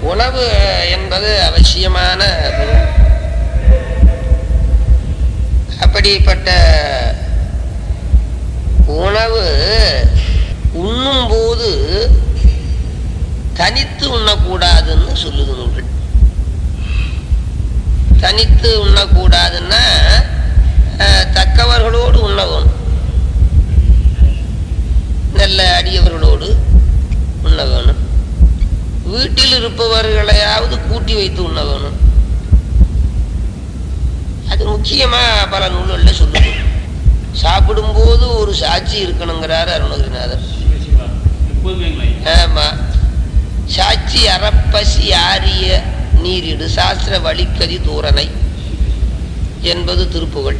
உணவு என்பது அவசியமான பொருள். அப்படிப்பட்ட உணவு உண்ணும்போது தனித்து உண்ணக்கூடாதுன்னு சொல்லுது நூல்கள் தனித்து உண்ணக்கூடாதுன்னா அஹ், தக்கவர்களோடு உண்ண வேணும் நல்ல அடியவர்களோடு உண்ண வேணும் வீட்டில் இருப்பவர்களையாவது கூட்டி வைத்து உண்ண வேணும் அது முக்கியமா பல நூல்கள்ல சொல்லுது சாப்பிடும்போது ஒரு சாட்சி இருக்கணுங்கிறாரு அருணகிரிநாதர் ஆமா சாட்சி அறப்பசி ஆரிய நீரிடு சாஸ்திர வழிக்கதி தூரனை என்பது திருப்புகழ்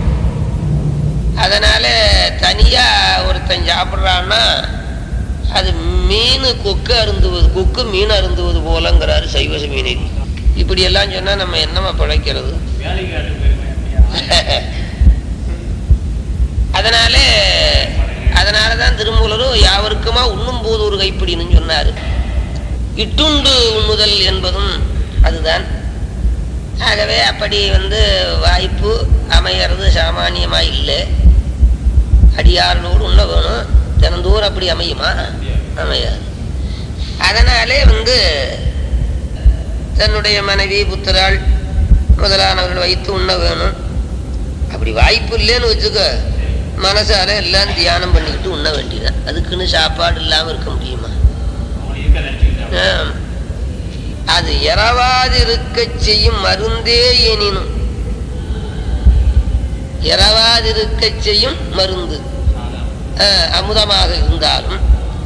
அதனால தனியா ஒருத்தன் சாப்பிட்றான்னா அது மீன் கொக்கு அருந்துவது கொக்கு மீன் அருந்துவது போலங்கிறாரு சைவ மீனை இப்படி எல்லாம் சொன்னா நம்ம என்னமா பிழைக்கிறது அதனால அதனாலதான் திருமூலரும் யாவருக்குமா உண்ணும் போது ஒரு கைப்பிடின்னு சொன்னாரு இட்டுண்டு உண்ணுதல் என்பதும் அதுதான் ஆகவே அப்படி வந்து வாய்ப்பு அமையறது சாமானியமா இல்லை அடியார்களோடு உண்ண வேணும் தினந்தோறும் அப்படி அமையுமா அமையாது அதனாலே வந்து தன்னுடைய மனைவி புத்திராள் முதலானவர்கள் வைத்து உண்ண வேணும் அப்படி வாய்ப்பு இல்லைன்னு வச்சுக்க மனசால எல்லாம் தியானம் பண்ணிக்கிட்டு உண்ண வேண்டியதான் அதுக்குன்னு சாப்பாடு இல்லாம இருக்க முடியுமா ஆம். அது இரவாதிருக்க செய்யும் மருந்தே எனினும் இரவாதிருக்க செய்யும் மருந்து ஆஹ், அமுதமாக இருந்தாலும்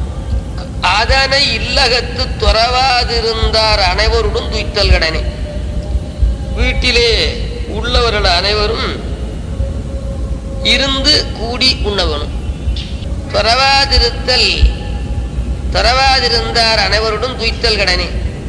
அதனை இல்லகத்து துறவாதிருந்தார் அனைவருடன் துய்த்தல் கடனே வீட்டிலே உள்ளவர்கள் அனைவரும் இருந்து கூடி உண்ணவனும் துறவாதிருத்தல் துறவாதிருந்தார் அனைவருடன் துய்த்தல் கடனே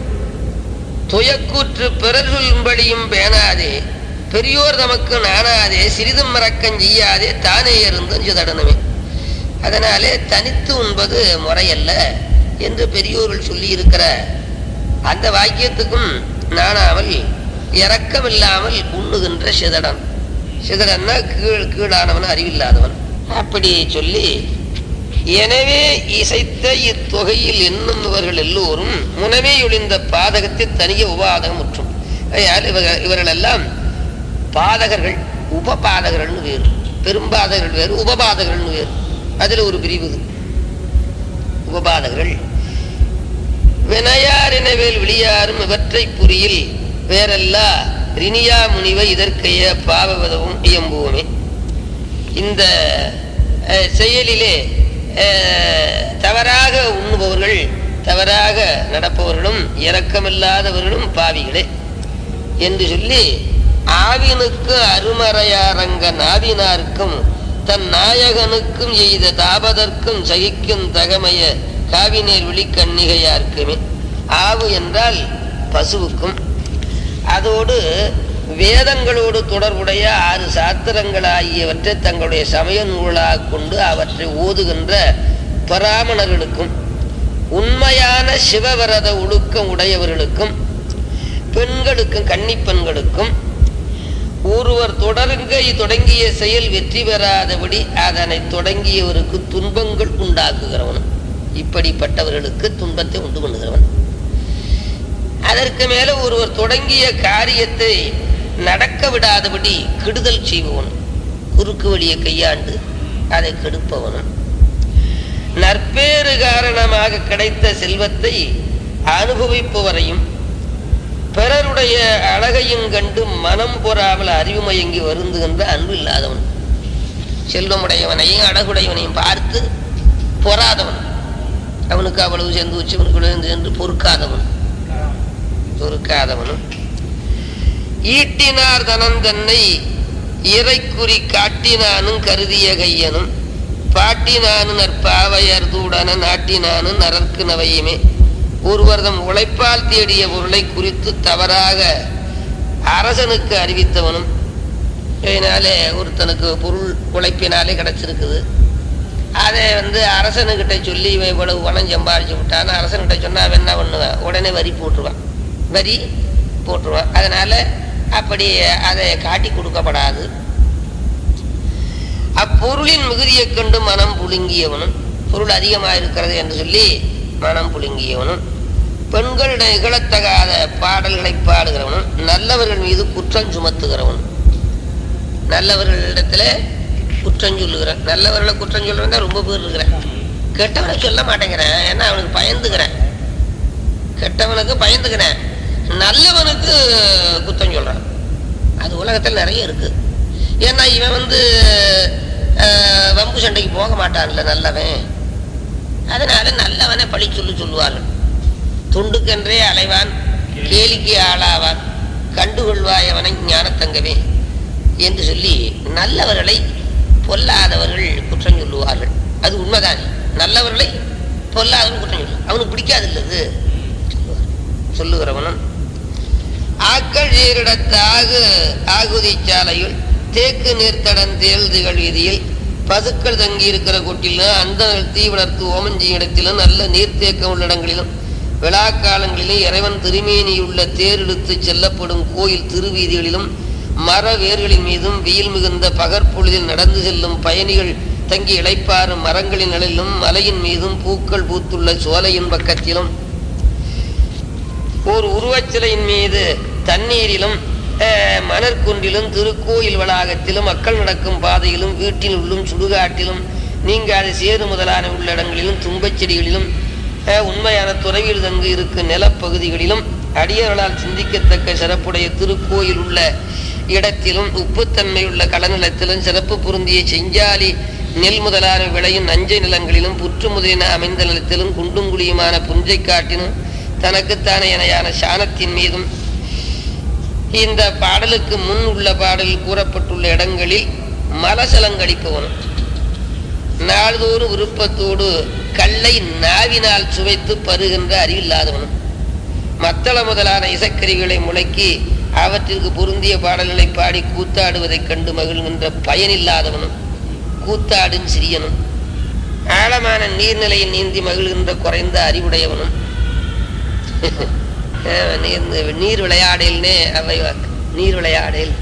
துயக்கூற்று பிறர் சொல்லும்படியும் பேணாதே பெரியோர் தமக்கு நாணாதே சிறிதும் மறக்கஞ் செய்யாதே தானே இருந்தும் சிதடனமே அதனாலே தனித்து உண்பது முறையல்ல என்று பெரியோர்கள் சொல்லி இருக்கிற அந்த வாக்கியத்துக்கும் நாணாமல் இரக்கமில்லாமல் உண்ணுகின்ற சிதடன் சிதடன்னா கீழ் கீழானவன் அறிவில்லாதவன் அப்படி சொல்லி எனவே இசைத்த இத்தொகையில் எண்ணுபவர்கள் எல்லோரும் முனவே ஒளிந்த பாதகத்தை தனிய உபாதகம் முற்றும் ஆகையால் இவர்கள் இவர்களெல்லாம் பாதகர்கள் உபபாதகர்கள்னு வேறு பெரும்பாதகர்கள் வேறு உபபாதகர்கள்னு வேறு அதுல ஒரு பிரிவு இது. உபபாதகர்கள் வினையார் எனவேல் விழியாரும் இவற்றை புரியில் வேறல்லா ரினியா முனிவை இதற்கைய பாவவதவும் இயம்புவோமே இந்த அஹ், செயலிலே அஹ், தவறாக உண்ணுபவர்கள் தவறாக நடப்பவர்களும் இரக்கமில்லாதவர்களும் பாவிகளே என்று சொல்லி ஆவினுக்கு அருமறையாரங்க நாவினார்க்கும் தன் நாயகனுக்கும் எய்த தாபதற்கும் சகிக்கும் தகமைய காவினேர் விழிக்கண்ணிகையார்க்குமே ஆவு என்றால் பசுவுக்கும் அதோடு வேதங்களோடு தொடர்புடைய ஆறு சாத்திரங்கள் ஆகியவற்றை தங்களுடைய சமய நூலாக கொண்டு அவற்றை ஓதுகின்ற பராமணர்களுக்கும் உண்மையான சிவவரத ஒழுக்கம் உடையவர்களுக்கும் பெண்களுக்கும் கன்னிப் பெண்களுக்கும் ஒருவர் தொடருங்கை தொடங்கிய செயல் வெற்றி பெறாதபடி அதனை தொடங்கியவருக்கு துன்பங்கள் உண்டாக்குகிறவனும் இப்படிப்பட்டவர்களுக்கு துன்பத்தை உண்டு பண்ணுகிறவன் அதற்கு மேல ஒருவர் தொடங்கிய காரியத்தை நடக்க விடாதபடி கெடுதல் செய்பவனும் குறுக்கு வழியை கையாண்டு அதை கெடுப்பவனும் நற்பேறு காரணமாக கிடைத்த செல்வத்தை அனுபவிப்பவரையும் பிறருடைய அழகையும் கண்டு மனம் பொறாமல் அறிவு மயங்கி வருந்துகின்ற அன்பு இல்லாதவன் செல்வமுடையவனையும் அழகுடையவனையும் பார்த்து பொறாதவன் அவனுக்கு அவ்வளவு சேர்ந்து வச்சு இவனுக்கு இவ்வளவு என்று பொறுக்காதவன் பொறுக்காதவனும் ஈட்டினார் தனன் தன்னை இறைக்குறி காட்டினானும் கருதிய கையனும் பாட்டினானு நற்பாவையர் தூடன நாட்டினானு நரற்கு நவையுமே ஒருவர்தம் உழைப்பால் தேடிய பொருளை குறித்து தவறாக அரசனுக்கு அறிவித்தவனும் இதனாலே ஒருத்தனுக்கு பொருள் உழைப்பினாலே கிடைச்சிருக்குது அதை வந்து அரசனுக்கிட்ட சொல்லி இவன் இவ்வளவு பணம் சம்பாதிச்சு விட்டான்னு அரசன்கிட்ட சொன்னா அவன் என்ன பண்ணுவான் உடனே வரி போட்டுருவான் வரி போட்டுருவான் அதனால அப்படி அதை காட்டி கொடுக்கப்படாது அப்பொருளின் மிகுதியைக் கண்டு மனம் புழுங்கியவனும் பொருள் அதிகமாக இருக்கிறது என்று சொல்லி மனம் புழுங்கியவனும் பெண்களிடம் இகழத்தகாத பாடல்களை பாடுகிறவனும் நல்லவர்கள் மீது குற்றம் சுமத்துகிறவனும் நல்லவர்களிடத்துல குற்றம் சொல்லுகிறேன் நல்லவர்களை குற்றம் சொல்றவன் தான் ரொம்ப பேர் இருக்கிறேன் கெட்டவனை சொல்ல மாட்டேங்கிறேன் ஏன்னா அவனுக்கு பயந்துக்கிறேன் கெட்டவனுக்கு பயந்துக்கிறேன் நல்லவனுக்கு குத்தம் சொல்றான் அது உலகத்தில் நிறைய இருக்கு ஏன்னா இவன் வந்து அஹ், வம்பு சண்டைக்கு போக மாட்டான்ல நல்லவன் அதனால நல்லவனை பழி சொல்லி சொல்லுவார்கள் துண்டுக்கென்றே அலைவான் கேலிக்கு ஆளாவான் கண்டுகொள்வாயவனை ஞானத்தங்கவே என்று சொல்லி நல்லவர்களை பொல்லாதவர்கள் குற்றம் சொல்லுவார்கள் அது உண்மைதான் நல்லவர்களை பொல்லாதவன் குற்றம் சொல்லு அவனுக்கு பிடிக்காது இல்லது சொல்லுகிறவனும் ஆக்கள் ஏரிடத்தாக ஆகுதி சாலையுள் தேக்கு நீர்த்தடன் தேழ்துகள் வீதியில் பசுக்கள் தங்கி இருக்கிற கொட்டிலும் அந்த தீ வளர்த்து ஓமஞ்சி இடத்திலும் நல்ல நீர்த்தேக்கம் உள்ள இடங்களிலும் விழாக்காலங்களிலும் இறைவன் திருமேனியுள்ள தேரெடுத்து செல்லப்படும் கோயில் திருவீதிகளிலும் மர வேர்களின் மீதும் வெயில் மிகுந்த பகற்பொழுதில் நடந்து செல்லும் பயணிகள் தங்கி இளைப்பாறும் மரங்களின் நிழலிலும் மலையின் மீதும் பூக்கள் பூத்துள்ள சோலையின் பக்கத்திலும் ஒரு உருவச்சிலையின் மீது தண்ணீரிலும் அஹ், மணற்குன்றிலும் திருக்கோயில் வளாகத்திலும் மக்கள் நடக்கும் பாதையிலும் வீட்டில் உள்ளும் சுடுகாட்டிலும் நீங்காத சேறு முதலான உள்ள இடங்களிலும் தும்பச் செடிகளிலும் அஹ், உண்மையான துறவியில் தங்கு இருக்கும் நிலப்பகுதிகளிலும் அடியவர்களால் சிந்திக்கத்தக்க சிறப்புடைய திருக்கோயில் உள்ள இடத்திலும் உப்புத்தன்மையுள்ள களநிலத்திலும் சிறப்பு பொருந்திய செஞ்சாலி நெல் முதலான விளையும் நஞ்சை நிலங்களிலும் புற்று முதலின அமைந்த நிலத்திலும் குண்டும் குழியுமான புஞ்சை காட்டினும் தனக்குத்தானே இணையான சாணத்தின் மீதும் இந்த பாடலுக்கு முன் உள்ள பாடலில் கூறப்பட்டுள்ள இடங்களில் மலசலங்கடிப்பவனும் நாள்தோறும் விருப்பத்தோடு கல்லை நாவினால் சுவைத்து பருகின்ற அறிவில்லாதவனும் மத்தள முதலான இசைக்கருவிகளை முழக்கி அவற்றிற்கு பொருந்திய பாடல்களை பாடி கூத்தாடுவதைக் கண்டு மகிழ்கின்ற பயனில்லாதவனும் கூத்தாடும் சிறியனும் ஆழமான நீர்நிலையில் நீந்தி மகிழ்கின்ற குறைந்த அறிவுடையவனும் அஹ் நீர் நீர் விளையாடல்னே அவை வாக்கு. நீர் விளையாடல்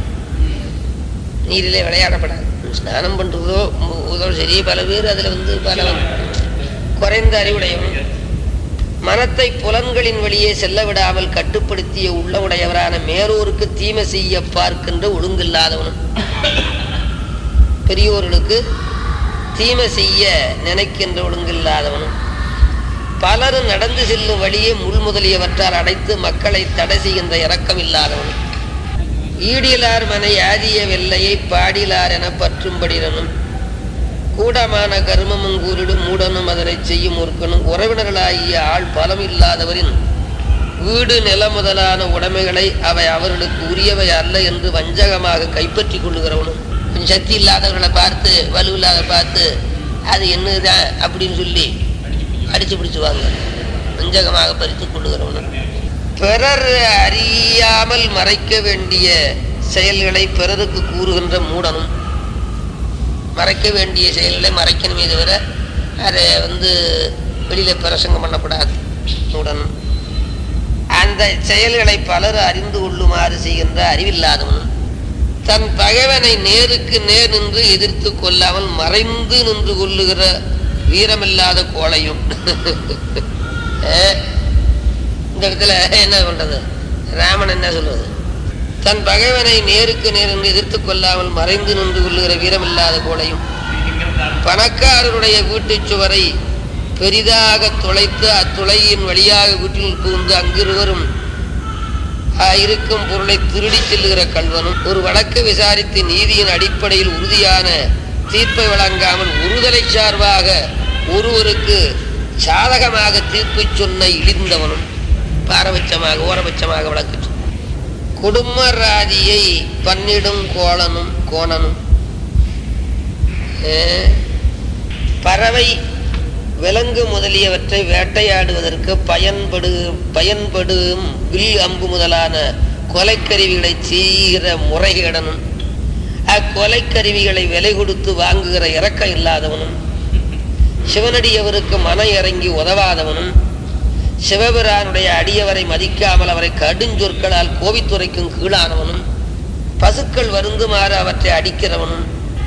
நீரிலே விளையாடப்படாது ஸ்நானம் பண்றதோ மு- உதவும் சரி பல பேர் அதுல வந்து பல குறைந்த அறிவுடையவன் மனத்தை புலன்களின் வழியே செல்ல விடாமல் கட்டுப்படுத்திய உள்ள உடையவரான மேலோருக்கு தீமை செய்ய பார்க்கின்ற ஒழுங்கில்லாதவனும் பெரியோர்களுக்கு தீமை செய்ய நினைக்கின்ற ஒழுங்கில்லாதவனும் பலரும் நடந்து செல்லும் வழியே முள் முதலியவற்றால் அடைத்து மக்களை தடை செய்கின்ற இரக்கம் இல்லாதவனும் ஈடிலார் மனை ஆதிய வெள்ளையை பாடிலார் என பற்றும்படினனும் கூடமான கருமமும் கூறிடும் மூடனும் அதனை செய்யும் ஒருக்கனும் உறவினர்களாகிய ஆள் பலம் இல்லாதவரின் வீடு நில முதலான உடைமைகளை அவை அவர்களுக்கு உரியவை அல்ல என்று வஞ்சகமாக கைப்பற்றி கொள்ளுகிறவனும் கொஞ்சம் சக்தி இல்லாதவர்களை பார்த்து வலுவில்லாத பார்த்து அது என்னதுதான் அப்படின்னு சொல்லி அடிச்சு பிடிச்சுவாங்க வஞ்சகமாக பறித்து கொள்ளுகிறவனும் பிறர் அறியாமல் மறைக்க வேண்டிய செயல்களை பிறருக்கு கூறுகின்ற மூடனும் மறைக்க வேண்டிய செயல்களை மறைக்கணுமே தவிர அதை வந்து வெளியில பிரசங்கம் பண்ணக்கூடாது மூடனும் அந்த செயல்களை பலர் அறிந்து கொள்ளுமாறு செய்கின்ற அறிவில்லாதவனும் தன் பகைவனை நேருக்கு நேர் நின்று எதிர்த்து கொள்ளாமல் மறைந்து நின்று கொள்ளுகிற வீரமில்லாத கோழையும் அஹ், இந்த இடத்துல என்ன பண்றது ராமன் என்ன சொல்றது தன் பகைவனை நேருக்கு நேர் நின்று எதிர்த்து கொள்ளாமல் மறைந்து நின்று கொள்ளுகிற வீரமில்லாத கோழையும் பணக்காரருடைய வீட்டுச் சுவரை பெரிதாக துளைத்து அத்துளையின் வழியாக வீட்டில் புகுந்து அங்கிருவரும் ஆஹ், இருக்கும் பொருளை திருடிச் செல்லுகிற கல்வனும் ஒரு வழக்கு விசாரித்து நீதியின் அடிப்படையில் உறுதியான தீர்ப்பை வழங்காமல் ஒருதலை சார்பாக ஒருவருக்கு சாதகமாக தீர்ப்பு சொன்ன இழிந்தவனும் பாரபட்சமாக ஓரபட்சமாக வழக்கு சொன்ன. குடும்பராதியை பன்னிடும் கோளனும் கோணனும் அஹ், பறவை விலங்கு முதலியவற்றை வேட்டையாடுவதற்கு பயன்படு பயன்படும் வில் அம்பு முதலான கொலைக்கருவிகளை செய்கிற முறைகேடனும் அக்கொலைக்கருவிகளை விலை கொடுத்து வாங்குகிற இரக்கம் இல்லாதவனும் சிவனடியவருக்கு மன இறங்கி உதவாதவனும் சிவபிரானுடைய அடியவரை மதிக்காமல் அவரை கடுஞ்சொற்களால் கோபித்துரைக்கும் கீழானவனும் பசுக்கள் வருந்துமாறு அவற்றை அடிக்கிறவனும்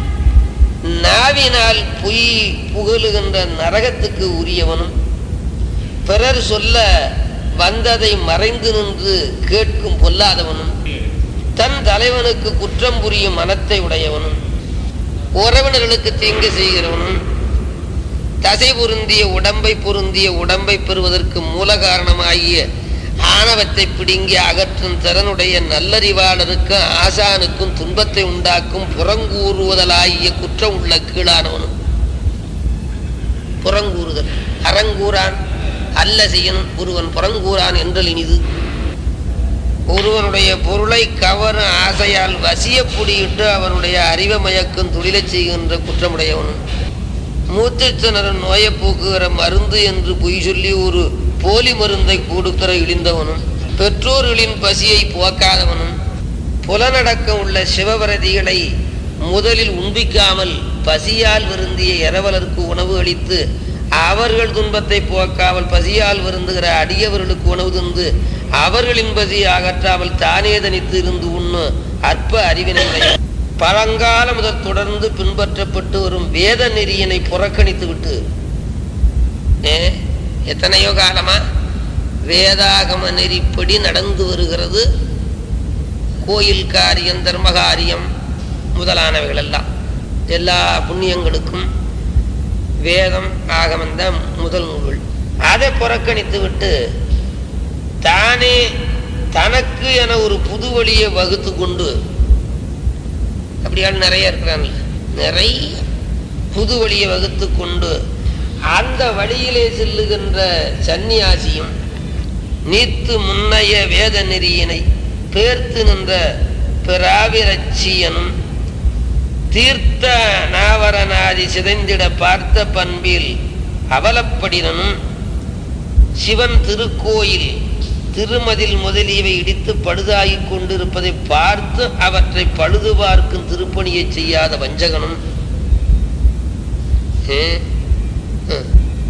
நாவினால் பொய் புகழுகின்ற நரகத்துக்கு உரியவனும் பிறர் சொல்ல வந்ததை மறைந்து நின்று கேட்கும் பொல்லாதவனும் தன் தலைவனுக்கு குற்றம் புரியும் மனத்தை உடையவனும் உறவினர்களுக்கு தீங்கு செய்கிறவனும் தசை பொருந்திய உடம்பை பொருந்திய உடம்பை பெறுவதற்கு மூல காரணமாகிய ஆணவத்தை பிடுங்கி அகற்றும் திறனுடைய நல்லறிவாளருக்கும் ஆசானுக்கும் துன்பத்தை உண்டாக்கும் புறங்கூறுவதலாகிய குற்றம் உள்ள கீழானவனும் புறங்கூறுதல் அறங்கூறான் அல்ல செய்யணும் ஒருவன் புறங்கூறான் என்றல் இனிது ஒருவனுடைய பொருளை கவரும் ஆசையால் வசிய புடியிட்டு அவனுடைய அறிவை மயக்கும் தொழிலைச் செய்கின்ற குற்றமுடையவனும் மூச்சுத்திணறும் நோயை போக்குகிற மருந்து என்று பொய் சொல்லி ஒரு போலி மருந்தை கொடுக்கிற இழிந்தவனும் பெற்றோர்களின் பசியை போக்காதவனும் புலனடக்கம் உள்ள சிவபரதிகளை முதலில் உண்பிக்காமல் பசியால் வருந்திய இரவலருக்கு உணவு அளித்து அவர்கள் துன்பத்தை போக்காமல் பசியால் வருந்துகிற அடியவர்களுக்கு உணவு தந்து அவர்களின் பசியை அகற்றாமல் தானே தனித்து இருந்து உண்ணு அற்ப அறிவினை பழங்கால முதல் தொடர்ந்து பின்பற்றப்பட்டு வரும் வேத நெறியினை புறக்கணித்து விட்டு ஏ, எத்தனையோ காலமா வேதாகம நெறிப்படி நடந்து வருகிறது கோயில் காரியம் தர்ம காரியம் முதலானவைகள் எல்லாம் எல்லா புண்ணியங்களுக்கும் வேதம் ஆகமம் தான் முதல் நூல்கள் அதை புறக்கணித்து விட்டு தானே தனக்கு என ஒரு புது வழியை வகுத்து கொண்டு அப்படியால் நிறைய இருக்கிறான்ல நிறைய புது வழியை வகுத்து கொண்டு அந்த வழியிலே செல்லுகின்ற சந்நியாசியும் நீத்து முன்னைய வேத நெறியினை பேர்த்து நின்ற பிராவிரட்சியனும் தீர்த்த நாவரநாதி சிதைந்திட பார்த்த பண்பில் அவலப்படினனும் சிவன் திருக்கோயில் திருமதில் முதலியவை இடித்து பழுதாகிக் கொண்டிருப்பதை பார்த்து அவற்றை பழுது பார்க்கும் திருப்பணியை செய்யாத வஞ்சகனும் ஏ? ஹம்.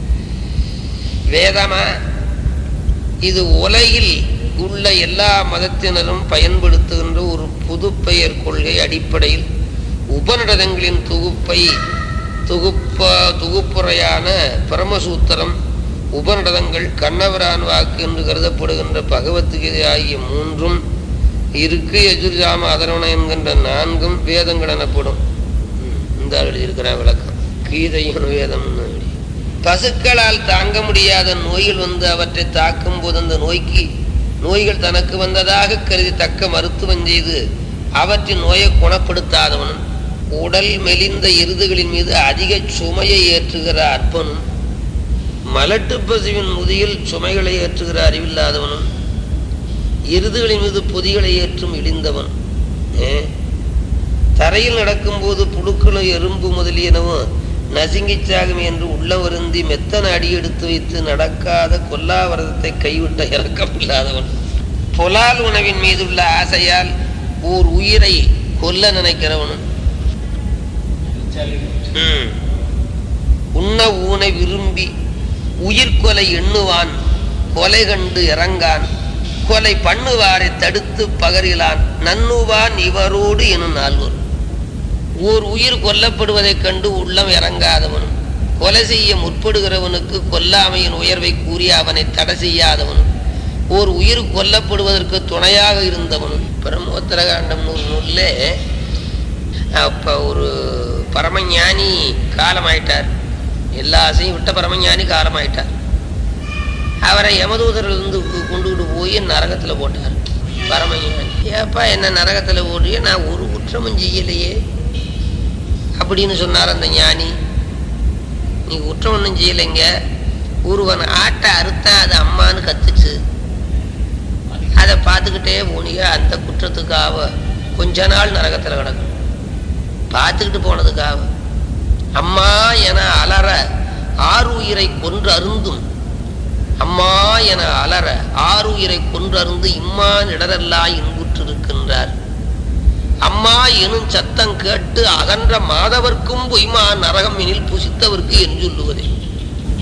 வேதமா இது உலகில் உள்ள எல்லா மதத்தினரும் பயன்படுத்துகின்ற ஒரு புது பெயர் கொள்கை அடிப்படையில் உபநிடதங்களின் தொகுப்பை தொகுப்ப தொகுப்புரையான பரமசூத்திரம் உபநிடதங்கள் கண்ணவரான் வாக்கு என்று கருதப்படுகின்ற பகவத்கீதை ஆகிய மூன்றும் இருக்கு எஜுர்ஜாம அதரவண என்கின்ற நான்கும் வேதங்கள் எனப்படும் ம், இந்த எழுதியிருக்கிற விளக்கம் கீதையும் வேதம் பசுக்களால் தாங்க முடியாத நோய்கள் வந்து அவற்றை தாக்கும் போது அந்த நோய்க்கு நோய்கள் தனக்கு வந்ததாக கருதி தக்க மருத்துவம் செய்து அவற்றின் நோயை குணப்படுத்தாதவனும் உடல் மெலிந்த எருதுகளின் மீது அதிக சுமையை ஏற்றுகிற அற்பனும் மலட்டு பசுவின் முதியில் சுமைகளை ஏற்றுகிற அறிவில்லாதவனும் எருதுகளின் மீது பொதிகளை ஏற்றும் இழிந்தவன் ஏ? தரையில் நடக்கும்போது புழுக்களும் எறும்பு முதலியனவும் நசுங்கிச் சாகும் என்று உள்ள வருந்தி மெத்தன அடி எடுத்து வைத்து நடக்காத கொல்லாவரதத்தை கைவிட்ட இறக்கமில்லாதவன் புலால் உணவின் மீதுள்ள ஆசையால் ஓர் உயிரை கொல்ல நினைக்கிறவனும் ம். உண்ண ஊனை விரும்பி உயிர்கொலை எண்ணுவான் கொலை கண்டு இறங்கான் கொலை பண்ணுவாரை தடுத்து பகரிலான் நன்னுவான் இவரோடு எனும் நால்வர் ஓர் உயிர் கொல்லப்படுவதைக் கண்டு உள்ளம் இறங்காதவனும் கொலை செய்ய முற்படுகிறவனுக்கு கொல்லாமையின் உயர்வை கூறி அவனை தடை செய்யாதவனும் ஓர் உயிர் கொல்லப்படுவதற்கு துணையாக இருந்தவனும் பிரம்மோத்தரகாண்டம் நூல் நூல்லே அப்போ ஒரு பரமஞானி காலமாயிட்டார் எல்லா ஆசையும் விட்ட பரமஞானி காலமாயிட்டார் அவரை யமதூதரிலிருந்து கொ- கொண்டுகிட்டு போய் நரகத்தில் போட்டார் பரமஞானி ஏப்பா என்ன நரகத்தில் போடுறிய நான் ஒரு குற்றமும் செய்யலையே அப்படின்னு சொன்னார் அந்த ஞானி நீ குற்றம் ஒன்றும் செய்யலைங்க ஒருவன் ஆட்டை அறுத்தா அது அம்மான்னு கத்துச்சு அதை பார்த்துக்கிட்டே போனியா அந்த குற்றத்துக்காக கொஞ்ச நாள் நரகத்தில் கிடக்கும் பார்த்துக்கிட்டு போனதுக்காக அம்மா என அலற ஆறு உயிரை கொன்று அருந்தும் அம்மா என அலற ஆறு உயிரை கொன்று அருந்து இம்மான் இடரெல்லா இன்புற்றிருக்கின்றார் அம்மா எனும் சத்தம் கேட்டு அகன்ற மாதவர்க்கும் பொய்மா நரகம் எனில் புசித்தவர்க்கு என்று சொல்லுவதே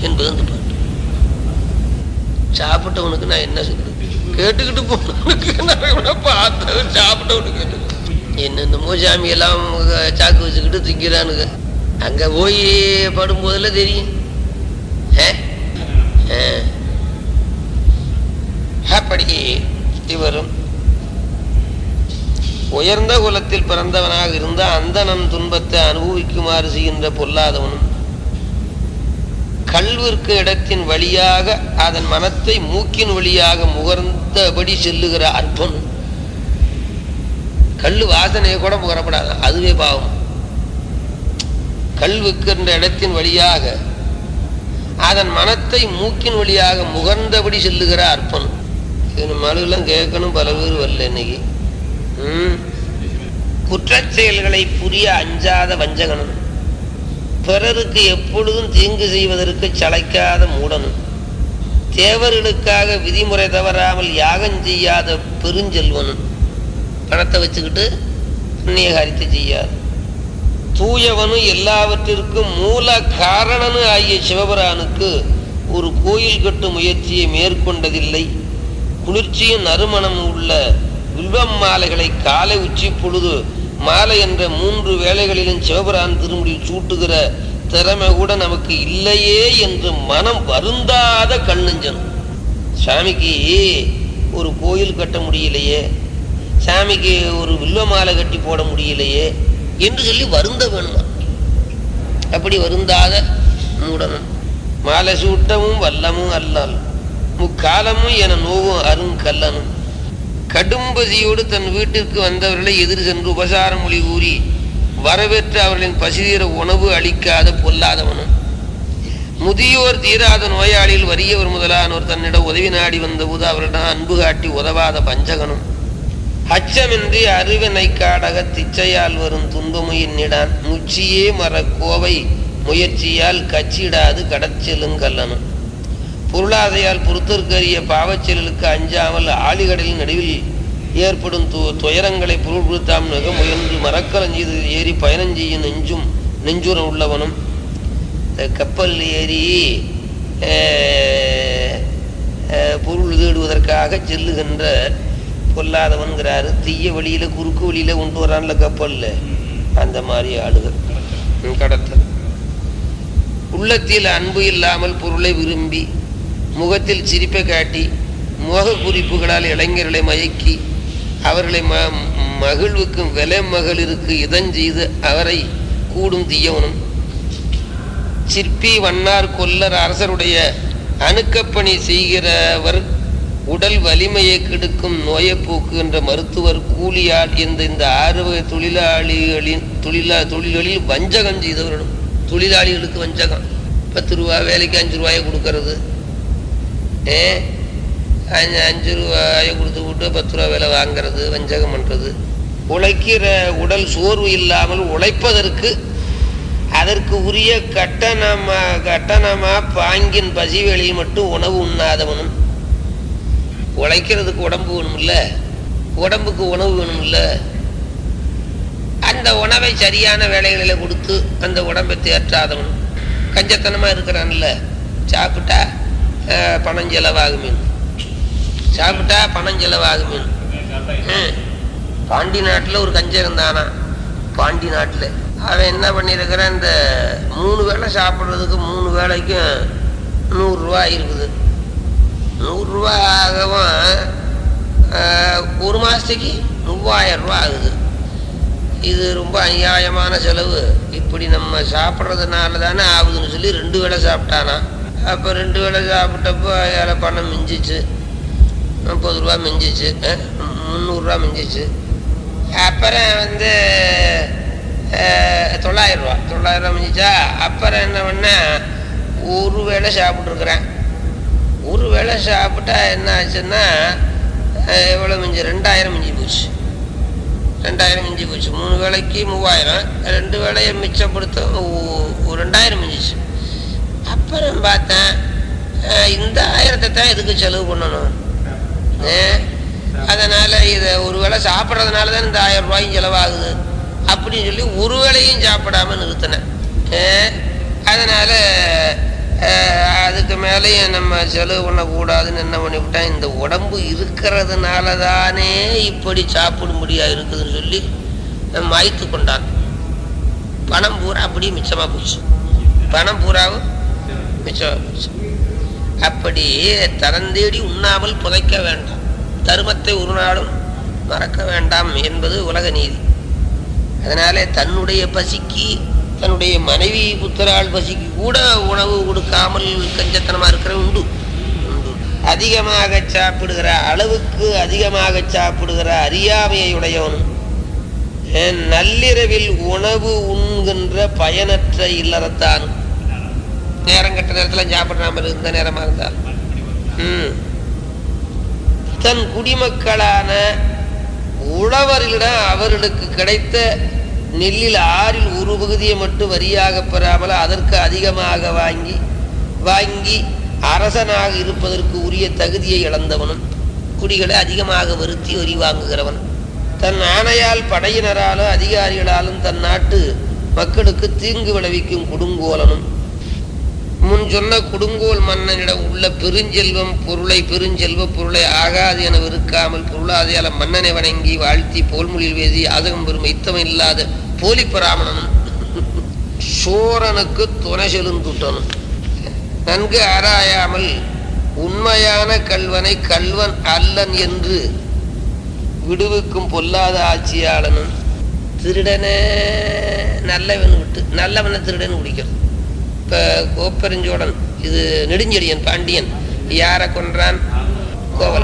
என்பது அந்த பாட்டு சாப்பிட்டவனுக்கு நான் என்ன சொல்றது கேட்டுக்கிட்டு போனவனுக்கு நான் எவ்வளோ பார்த்தவன் சாப்பிட்டவனுக்கு என்ன என்னென்னமோ சாமி எல்லாம் சாக்கு வச்சுக்கிட்டு திங்கிறானுங்க அங்கே போய் படும்போதில் தெரியும் ஆ? ஆ. அப்படி இவரும் உயர்ந்த குலத்தில் பிறந்தவனாக இருந்த அந்தணன் துன்பத்தை அனுபவிக்குமாறு செய்கின்ற பொல்லாதவனும் கல்விற்கு இடத்தின் வழியாக அதன் மனத்தை மூக்கின் வழியாக முகர்ந்தபடி செல்லுகிற அற்பனும் கல் வாசனையை கூட முகரப்படாது அதுவே பாவம் கல் விற்கின்ற இடத்தின் வழியாக அதன் மனத்தை மூக்கின் வழியாக முகர்ந்தபடி செல்லுகிற அற்பன் இது மனுலாம் கேட்கணும் பல பேர் வரல இன்னைக்கு ம். குற்றச் செயல்களை புரிய அஞ்சாத வஞ்சகனும் பிறருக்கு எப்பொழுதும் தீங்கு செய்வதற்கு சளைக்காத மூடனும் தேவர்களுக்காக விதிமுறை தவறாமல் யாகம் செய்யாத பெருஞ்செல்வனும் பணத்தை வச்சுக்கிட்டு புண்ணிய காரியத்தை செய்யாது தூயவனும் எல்லாவற்றிற்கும் மூல காரணனு ஆகிய சிவபிரானுக்கு ஒரு கோயில் கட்டும் முயற்சியை மேற்கொண்டதில்லை குளிர்ச்சியும் நறுமணம் உள்ள வில்வம் மாலைகளை காலை உச்சி பொழுது மாலை என்ற மூன்று வேளைகளிலும் சிவபிரான் திருமுடியில் சூட்டுகிற திறமை கூட நமக்கு இல்லையே என்று மனம் வருந்தாத கண்ணஞ்சன் சாமிக்கு ஒரு கோயில் கட்ட முடியலையே சாமிக்கு ஒரு வில்வ மாலை கட்டி போட முடியலையே என்று சொல்லி வருந்த வேணுமா அப்படி வருந்தாத மூடனும் மாலை சூட்டமும் வல்லமும் அல்லால் முக்காலமும் என நோவும் அருங்கல்லனும் கடும்பதியோடு தன் வீட்டிற்கு வந்தவர்களை எதிர் சென்று உபசார மொழி கூறி வரவேற்று அவர்களின் பசிதீர உணவு அளிக்காத பொல்லாதவனும் முதியோர் தீராத நோயாளியில் வறியவர் முதலானோர் தன்னிடம் உதவி நாடி வந்தபோது அவரிடம் அன்பு காட்டி உதவாத பஞ்சகனும் அச்சமின்றி அருவினை காடக திச்சையால் வரும் துன்பமு என்னிடான் முச்சியே மர கோவை முயற்சியால் கச்சிடாது கடச்செலுங்கல்லனும் பொருளாதையால் பொறுத்தற்கரிய பாவச்செயலுக்கு அஞ்சாமல் ஆளிகடலின் நடுவில் ஏற்படும் து துயரங்களை பொருள்படுத்தாம் மிக முயன்று மரக்கலஞ்செய்து ஏறி பயணம் செய்யும் நெஞ்சும் நெஞ்சுரம் உள்ளவனும் இந்த கப்பல் ஏறி அஹ், அஹ், பொருள் தேடுவதற்காக செல்லுகின்ற பொல்லாதவன்கிறாரு தீய வழியில குறுக்கு வழியில கொண்டு வரான்ல கப்பல்ல அந்த மாதிரி ஆளுகள் ம், கடத்தல் உள்ளத்தில் அன்பு இல்லாமல் பொருளை விரும்பி முகத்தில் சிரிப்பை காட்டி முக குறிப்புகளால் இளைஞர்களை மயக்கி அவர்களை ம மகிழ்வுக்கும் விலை மகளிருக்கு இதஞ்செய்து அவரை கூடும் தீயவனும் சிற்பி வண்ணார் கொல்லர் அரசருடைய அணுக்கப்பணி செய்கிறவர் உடல் வலிமையை கெடுக்கும் நோயப்போக்கு என்ற மருத்துவர் கூலியாள் என்ற இந்த ஆறு வகை தொழிலாளிகளின் தொழிலா தொழில்களில் வஞ்சகம் செய்தவர்களும் தொழிலாளிகளுக்கு வஞ்சகம் பத்து ரூபா வேலைக்கு அஞ்சு ரூபாயை கொடுக்கறது ஏ அஞ்சு அஞ்சு ரூபாயை கொடுத்து விட்டு பத்து ரூபா வேலை வாங்குறது வஞ்சகம் பண்ணுறது உழைக்கிற உடல் சோர்வு இல்லாமல் உழைப்பதற்கு அதற்கு உரிய கட்டணமா கட்டணமா பாங்கின் பசிவெளியில் மட்டும் உணவு உண்ணாதவனும் உழைக்கிறதுக்கு உடம்பு வேணும்ல உடம்புக்கு உணவு வேணும்ல அந்த உணவை சரியான வேலைகளில் கொடுத்து அந்த உடம்பை தேற்றாதவன் கஞ்சத்தனமாக இருக்கிறான்ல சாப்பிட்டா அஹ், பணம் செலவாகுமே சாப்பிட்டா பணம் செலவாகுமே ம். பாண்டி நாட்டில் ஒரு கஞ்சன் இருந்தானா பாண்டி நாட்டில் அவன் என்ன பண்ணியிருக்கிறான் இந்த மூணு வேளை சாப்பிட்றதுக்கு மூணு வேளைக்கும் நூறுரூவா இருக்குது நூறுரூவா ஆகவும் ஆஹ், ஒரு மாதத்துக்கு மூவாயிரம் ரூபா ஆகுது இது ரொம்ப அநியாயமான செலவு இப்படி நம்ம சாப்பிட்றதுனால தானே ஆகுதுன்னு சொல்லி ரெண்டு வேளை சாப்பிட்டானா அப்போ ரெண்டு வேளை சாப்பிட்டப்போ அதில் பணம் மிஞ்சிச்சு முப்பது ரூபா மிஞ்சிச்சு அஹ், முந்நூறுரூவா மிஞ்சிச்சு அப்புறம் வந்து அஹ், தொள்ளாயிரம் ரூபா தொள்ளாயிரம் ரூபா மிஞ்சிச்சா அப்புறம் என்ன பண்ண ஒரு வேளை சாப்பிட்ருக்குறேன் ஒரு வேளை சாப்பிட்டா என்ன ஆச்சுன்னா அஹ், எவ்வளோ மிஞ்சி ரெண்டாயிரம் மிஞ்சி போச்சு ரெண்டாயிரம் மிஞ்சி போச்சு மூணு வேளைக்கு மூவாயிரம் ரெண்டு வேளையை மிச்சப்படுத்த ஒ- ஒரு ரெண்டாயிரம் மிஞ்சிச்சு அப்புறம் பார்த்தேன் அஹ், இந்த ஆயிரத்தை தான் எதுக்கு செலவு பண்ணணும் அஹ், அதனால இதை ஒரு வேளை சாப்பிட்றதுனால தான் இந்த ஆயிரம் ரூபாயும் செலவாகுது அப்படின்னு சொல்லி ஒரு வேளையும் சாப்பிடாம நிறுத்தினேன் அஹ், அதனால அஹ், அதுக்கு மேலேயும் நம்ம செலவு பண்ணக்கூடாதுன்னு என்ன பண்ணிவிட்டா இந்த உடம்பு இருக்கிறதுனால தானே இப்படி சாப்பிடும்படியா இருக்குதுன்னு சொல்லி மாய்த்து கொண்டான் பணம் பூரா அப்படியே மிச்சமாக போச்சு பணம் பூராவும் மிச்சமாக போச்சு அப்படி தரந்தேடி உண்ணாமல் புதைக்க வேண்டாம் தருமத்தை ஒரு நாளும் மறக்க வேண்டாம் என்பது உலக நீதி அதனாலே தன்னுடைய பசிக்கு தன்னுடைய மனைவி புத்தரால் பசிக்கு கூட உணவு கொடுக்காமல் கஞ்சத்தனமா இருக்கிற உண்டு உண்டு அதிகமாக சாப்பிடுகிற அளவுக்கு அதிகமாக சாப்பிடுகிற அறியாமையை உடையவனும் அஹ், நள்ளிரவில் உணவு உண்கின்ற பயனற்ற இல்லறத்தானும் நேரம் கட்ட நேரத்தில் சாப்பிடாம இருந்த நேரமா இருந்தால் ம். தன் குடிமக்களான உழவர்களிடம் அவர்களுக்கு கிடைத்த நெல்லில் ஆறில் ஒரு பகுதியை மட்டும் வரியாக பெறாமல் அதற்கு அதிகமாக வாங்கி வாங்கி அரசனாக இருப்பதற்கு உரிய தகுதியை இழந்தவனும் குடிகளை அதிகமாக வருத்தி வரி வாங்குகிறவன் தன் ஆணையால் படையினராலும் அதிகாரிகளாலும் தன் நாட்டு மக்களுக்கு தீங்கு விளைவிக்கும் கொடுங்கோலனும் முன் சொன்ன கொடுங்கோல் மன்னனிடம் உள்ள பெருஞ்செல்வம் பொருளை பெருஞ்செல்வ பொருளை ஆகாது என வெறுக்காமல் பொருளாதையால மன்னனை வணங்கி வாழ்த்தி போல்மொழியில் வேதி யாதகம் பெறும் இத்தம் இல்லாத போலி பராமணனும் சோரனுக்கு துணை செலுந்துட்டனும் நன்கு ஆராயாமல் உண்மையான கல்வனை கல்வன் அல்லன் என்று விடுவிக்கும் பொல்லாத ஆட்சியாளனும் திருடனே நல்லவன் விட்டு நல்லவனை திருடன் குடிக்கிறது இப்போ கோப்பெருஞ்சோழன் இது நெடுஞ்செழியன் பாண்டியன் யாரை கொன்றான் கோவல்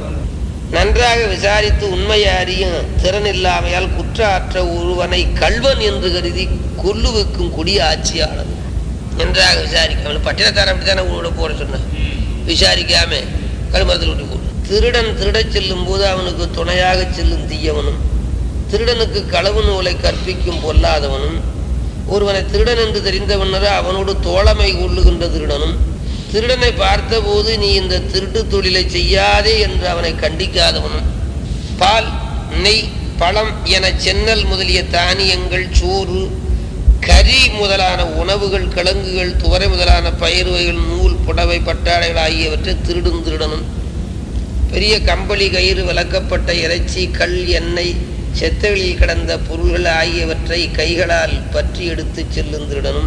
நன்றாக விசாரித்து உண்மையை அறியும் திறன் இல்லாமையால் குற்றாற்ற ஒருவனை கல்வன் என்று கருதி கொல்லுவிக்கும் கொடிய ஆட்சியாளன் நன்றாக விசாரிக்காமல் பட்டினத்தார் அப்படித்தானே உங்களோட போட சொன்னேன் விசாரிக்காம கருமரத்தில் விட்டு போடு திருடன் திருடச் செல்லும் போது அவனுக்கு துணையாக செல்லும் தீயவனும் திருடனுக்கு களவு நூலை கற்பிக்கும் பொல்லாதவனும் ஒருவனை திருடன் என்று தெரிந்தவனர அவனோடு தோழமை கொள்ளுகின்ற திருடனும் திருடனை பார்த்தபோது நீ இந்த திருட்டு தொழிலை செய்யாதே என்று அவனை கண்டிக்காதவனும் பால் நெய் பழம் என சென்னல் முதலிய தானியங்கள் சோறு கறி முதலான உணவுகள் கிழங்குகள் துவரை முதலான பயிர் வகைகள் நூல் புடவை பட்டாடைகள் ஆகியவற்றை திருடும் திருடனும் பெரிய கம்பளி கயிறு விளக்கப்பட்ட இறைச்சி கல் எண்ணெய் செத்தகளில் கிடந்த பொருள்கள் ஆகியவற்றை கைகளால் பற்றி எடுத்துச் செல்லும் திருடனும்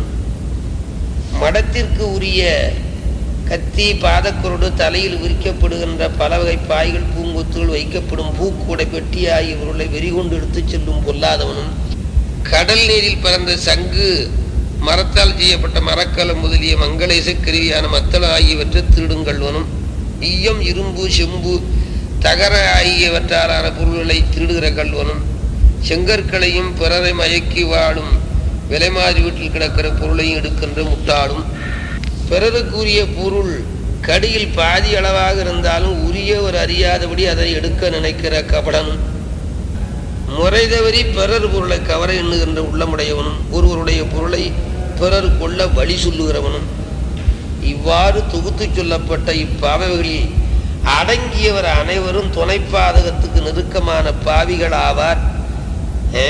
மடத்திற்கு உரிய கத்தி பாதக்குருடு தலையில் விரிக்கப்படுகின்ற பல வகை பாய்கள் பூங்கொத்துகள் வைக்கப்படும் பூக்கூடை பெட்டி ஆகிய பொருளை வெறிகொண்டு எடுத்துச் செல்லும் பொல்லாதவனும் கடல் நீரில் பிறந்த சங்கு மரத்தால் செய்யப்பட்ட மரக்கலம் முதலிய மங்கள இசைக்கருவியான மத்தள ஆகியவற்றை திருடுங்கள்வனும் ஈயம் இரும்பு செம்பு தகர ஆகியவற்றாலான பொருள்களை திருடுகிற கல்வனும் செங்கற்களையும் பிறரை மயக்கி வாழும் விலைமாறி வீட்டில் கிடக்கிற பொருளையும் எடுக்கின்ற முட்டாளும் பிறருக்குரிய பொருள் கடியில் பாதி அளவாக இருந்தாலும் உரியவர் அறியாதபடி அதை எடுக்க நினைக்கிற கபடனும் முறை தவறி பிறர் பொருளை கவர எண்ணுகின்ற உள்ளமுடையவனும் ஒருவருடைய பொருளை பிறர் கொள்ள வழி சொல்லுகிறவனும் இவ்வாறு தொகுத்துச் சொல்லப்பட்ட இப்பாவைகளில் அடங்கியவர் அனைவரும் துணைப்பாதகத்துக்கு நெருக்கமான பாவிகள் ஆவார் ஏ?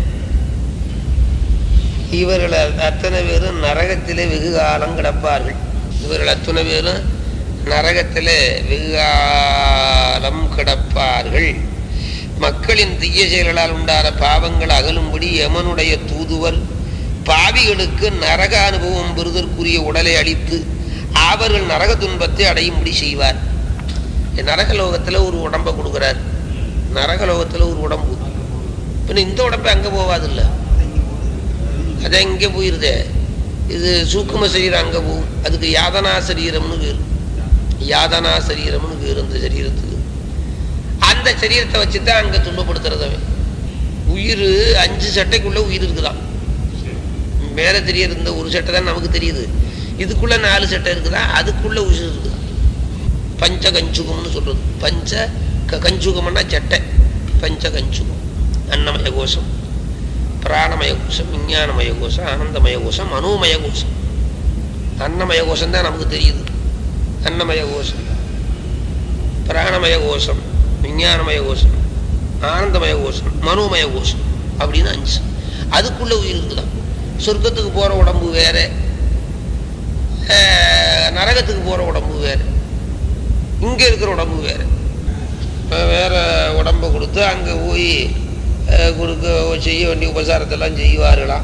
இவர்கள் அத்தனை பேரும் நரகத்திலே வெகு காலம் கிடப்பார்கள் இவர்கள் அத்தனை பேரும் நரகத்திலே வெகு காலம் கிடப்பார்கள் மக்களின் தீய செயல்களால் உண்டான பாவங்கள் அகலும்படி யமனுடைய தூதுவர் பாவிகளுக்கு நரக அனுபவம் பெறுதற்குரிய உடலை அளித்து அவர்கள் நரக துன்பத்தை அடையும்படி செய்வார் நரக லோகத்தில் ஒரு உடம்பை கொடுக்குறார் நரக லோகத்தில் ஒரு உடம்பு பின்ன இந்த உடம்பு அங்கே போவாதில்ல அது இங்கே போயிருதே இது சூக்கும சரீரம் அங்கே போகும் அதுக்கு யாதனா சரீரம்னு பேர் யாதனா சரீரம்னு பேர் அந்த சரீரத்துக்கு அந்த சரீரத்தை வச்சு தான் அங்கே துன்பப்படுத்துறது அவன் உயிர் அஞ்சு சட்டைக்குள்ள உயிர் இருக்குதான் மேலே தெரியறது இந்த ஒரு சட்டை தான் நமக்கு தெரியுது இதுக்குள்ள நாலு சட்டை இருக்குதா அதுக்குள்ள உயிர் இருக்குதா பஞ்ச கஞ்சுகம்னு சொல்றது பஞ்ச க- கஞ்சுகம்னா சட்டை பஞ்ச கஞ்சுகம் அன்னமய கோஷம் பிராணமய கோஷம் விஞ்ஞானமய கோஷம் ஆனந்தமய கோஷம் மனோமய கோஷம் அன்னமய கோஷம் தான் நமக்கு தெரியுது அன்னமய கோஷம் பிராணமய கோஷம் விஞ்ஞானமய கோஷம் ஆனந்தமய கோஷம் மனோமய கோஷம் அப்படின்னு அஞ்சு அதுக்குள்ள உயிர் இருக்குதான் சொர்க்கத்துக்கு போற உடம்பு வேற அஹ், நரகத்துக்கு போகிற உடம்பு வேறு இங்கே இருக்கிற உடம்பு வேறு இப்போ வேற உடம்பை கொடுத்து அங்கே போய் அஹ், கொடுக்க செய்ய வேண்டிய உபசாரத்தெல்லாம் செய்வார்களாம்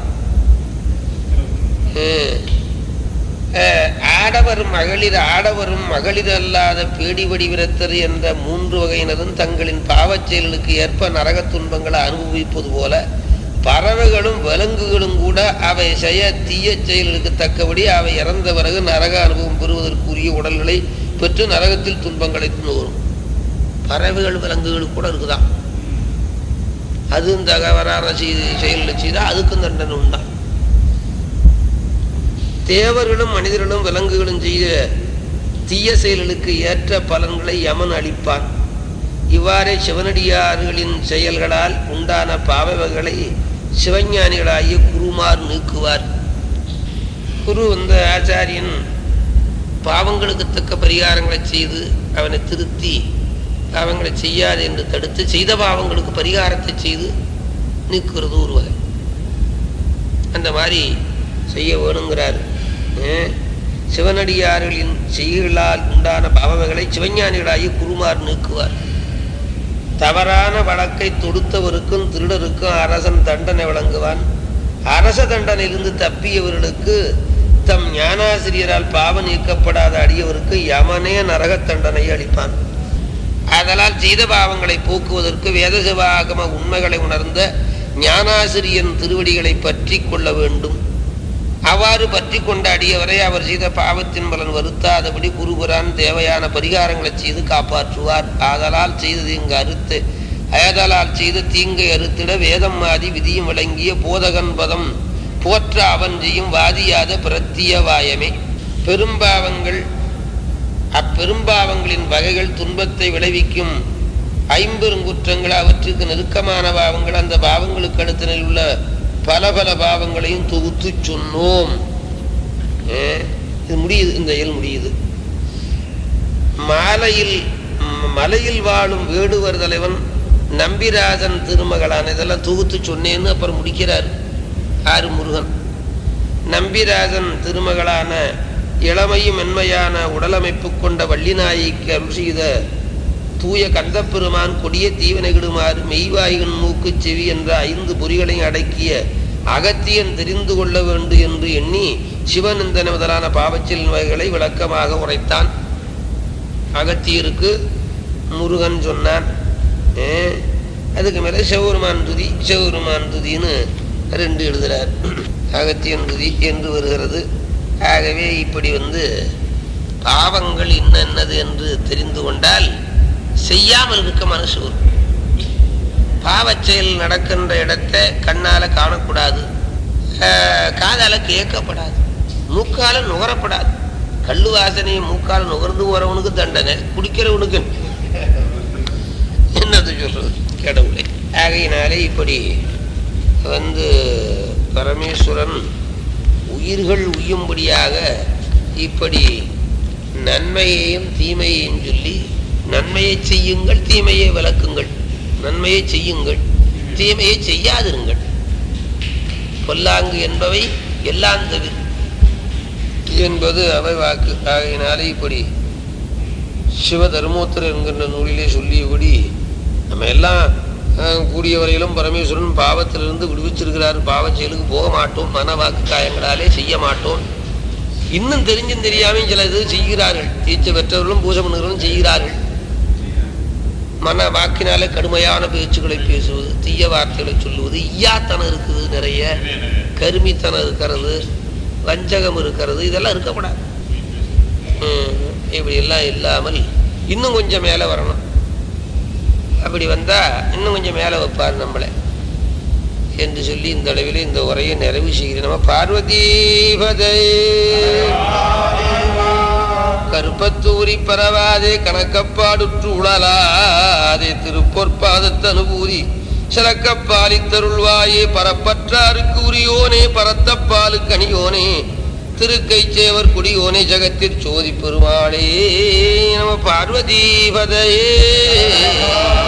ஹம். அஹ், ஆடவரும் மகளிர் ஆடவரும் மகளிர் அல்லாத பேடிபடி விரத்தர் என்ற மூன்று வகையினரும் தங்களின் பாவச் செயல்களுக்கு ஏற்ப நரகத் துன்பங்களை அனுபவிப்பது போல பறவைகளும் விலங்குகளும் கூட அவை செய்ய தீய செயல்களுக்கு தக்கபடி அவை இறந்த பிறகு நரக அனுபவம் பெறுவதற்குரிய உடல்களை பெற்று நரகத்தில் துன்பங்களை வரும் பறவைகள் விலங்குகள் கூட இருக்குதான் அதுவும் தகவலான செய்து செயல்களை செய்தால் அதுக்கும் தண்டனை உண்டாம் தேவர்களும் மனிதர்களும் விலங்குகளும் செய்த தீய செயல்களுக்கு ஏற்ற பலன்களை யமன் அளிப்பான் இவ்வாறே சிவனடியார்களின் செயல்களால் உண்டான பாவங்களை சிவஞானிகளாகிய குருமார் நீக்குவார் குரு இந்த ஆச்சாரியன் பாவங்களுக்கு தக்க பரிகாரங்களை செய்து அவனை திருத்தி பாவங்களை செய்யாது என்று தடுத்து செய்த பாவங்களுக்கு பரிகாரத்தை செய்து நீக்குறது ஒரு வகை அந்த மாதிரி செய்ய வேணுங்கிறார் ஏன்? சிவனடியார்களின் செய்களால் உண்டான பாவங்களை சிவஞானிகளாகி குருமார் நீக்குவார் தவறான வழக்கை தொடுத்தவருக்கும் திருடருக்கும் அரசன் தண்டனை வழங்குவான் அரச தண்டனையிலிருந்து தப்பியவர்களுக்கு தம் ஞானாசிரியரால் பாவம் நீக்கப்படாத அடியவருக்கு யமனே நரகத் தண்டனையை அளிப்பான் ஆதலால் செய்த பாவங்களை போக்குவதற்கு வேதசிவாகம உண்மைகளை உணர்ந்த ஞானாசிரியன் திருவடிகளை பற்றி கொள்ள வேண்டும் அவ்வாறு பற்றி கொண்ட அடியவரை அவர் செய்த பாவத்தின் பலன் வருத்தாதபடி குருபுரான் தேவையான பரிகாரங்களை செய்து காப்பாற்றுவார் ஆதலால் செய்தது இங்கு அறுத்து ஆதலால் செய்த தீங்கை அறுத்திட வேதம் மாதி விதியும் விளங்கிய போதகன் பதம் போற்ற அவன் செய்யும் வாதியாத பிரத்தியவாயமே பெரும்பாவங்கள் அப்பெரும்பாவங்களின் வகைகள் துன்பத்தை விளைவிக்கும் ஐம்பெருங்குற்றங்கள் அவற்றுக்கு நெருக்கமான பாவங்கள் அந்த பாவங்களுக்கு அடுத்தனில் உள்ள பல பல பாவங்களையும் தொகுத்து சொன்னோம் ஏ, இது முடியுது இந்த இயல் முடியுது மாலையில் ம், மலையில் வாழும் வேடுவர் தலைவன் நம்பிராஜன் திருமகளான இதெல்லாம் தொகுத்து சொன்னேன்னு அப்புறம் முடிக்கிறார் ஆறு முருகன் நம்பிராஜன் திருமகளான இளமையும் மென்மையான உடலமைப்பு கொண்ட வள்ளிநாயிக்கு அருள் செய்த தூய கந்தப்பெருமான் கொடிய தீவனைகிடுமாறு மெய்வாயின் மூக்கு செவி என்ற ஐந்து பொறிகளையும் அடக்கிய அகத்தியன் தெரிந்து கொள்ள வேண்டும் என்று எண்ணி சிவநந்தன முதலான பாவச்செல் வகைகளை விளக்கமாக உரைத்தான் அகத்தியருக்கு முருகன் சொன்னான் ஏ, அதுக்கு மேலே சிவபெருமான் துதி சிவபெருமான் துதின்னு ரெண்டு எழுதுறார் அகத்தியன் துதி என்று வருகிறது ஆகவே இப்படி வந்து பாவங்கள் இன்னென்னது என்று தெரிந்து கொண்டால் செய்யாமல் இருக்க மனசு வரும் பாவச் செயல் நடக்கின்ற இடத்தை கண்ணால காணக்கூடாது ஆஹ், காதால கேட்கப்படாது மூக்கால நுகரப்படாது கள்ளு வாசனையை மூக்கால நுகர்ந்து போறவனுக்கு தண்டனை குடிக்கிறவனுக்கு என்னது சொல்றது கடவுளே ஆகையினாலே இப்படி வந்து பரமேஸ்வரன் உயிர்கள் உய்யும்படியாக இப்படி நன்மையையும் தீமையையும் சொல்லி நன்மையை செய்யுங்கள் தீமையை விளக்குங்கள் நன்மையை செய்யுங்கள் தீமையை செய்யாதிருங்கள் பொல்லாங்கு என்பவை எல்லாம் தவிர என்பது அவை வாக்கு ஆகையினாலே இப்படி சிவ தர்மோத்தர் என்கின்ற நூலிலே சொல்லியபடி நம்ம எல்லாம் அஹ், கூடிய வரையிலும் பரமேஸ்வரன் பாவத்திலிருந்து விடுவிச்சிருக்கிறார் பாவச் செயலுக்கு போக மாட்டோம் மன வாக்கு காயங்களாலே செய்ய மாட்டோம் இன்னும் தெரிஞ்சும் தெரியாமையும் சில இது செய்கிறார்கள் தீட்சை பெற்றவர்களும் பூஜை பண்ணுகிறவர்களும் செய்கிறார்கள் மன வாக்கினாலே கடுமையான பேச்சுக்களை பேசுவது தீய வார்த்தைகளை சொல்லுவது ஈயாத்தனம் இருக்குது நிறைய கருமித்தனம் இருக்கிறது வஞ்சகம் இருக்கிறது இதெல்லாம் இருக்கக்கூடாது ம், இப்படி எல்லாம் இல்லாமல் இன்னும் கொஞ்சம் மேலே வரணும் அப்படி வந்தா இன்னும் கொஞ்சம் மேலே வைப்பார் நம்மளை என்று சொல்லி இந்த அளவில் இந்த உரையை நிறைவு செய்கிறேன் நம்ம பார்வதீபதை கருப்பத்தூரி பரவாதே கணக்கப்பாடுற்று உடலாதே திருப்பொற்பாதத்து அனுபூதி சிலக்கப்பாலித்தருள்வாயே பரப்பற்றாருக்கு உரியோனே பரத்தப்பாலு கனியோனே திருக்கை சேவர் குடியோனே ஜகத்திற் சோதி பெருமாளே நம பார்வதீபதையே